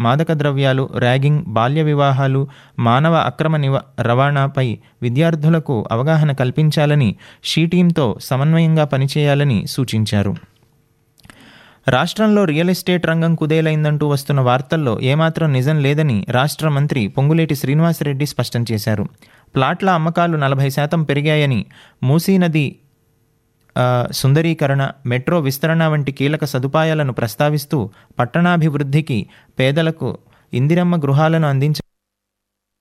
మాదక ద్రవ్యాలు ర్యాగింగ్ బాల్య వివాహాలు మానవ అక్రమ నివ రవాణాపై విద్యార్థులకు అవగాహన కల్పించాలని షీ టీంతో సమన్వయంగా పనిచేయాలని సూచించారు రాష్ట్రంలో రియల్ ఎస్టేట్ రంగం కుదేలైందంటూ వస్తున్న వార్తల్లో ఏమాత్రం నిజం లేదని రాష్ట్ర మంత్రి పొంగులేటి శ్రీనివాసరెడ్డి స్పష్టం చేశారు ప్లాట్ల అమ్మకాలు నలభై శాతం పెరిగాయని మూసీ నది ఆ, సుందరీకరణ మెట్రో విస్తరణ వంటి కీలక సదుపాయాలను ప్రస్తావిస్తూ పట్టణాభివృద్ధికి పేదలకు ఇందిరమ్మ గృహాలను అందించ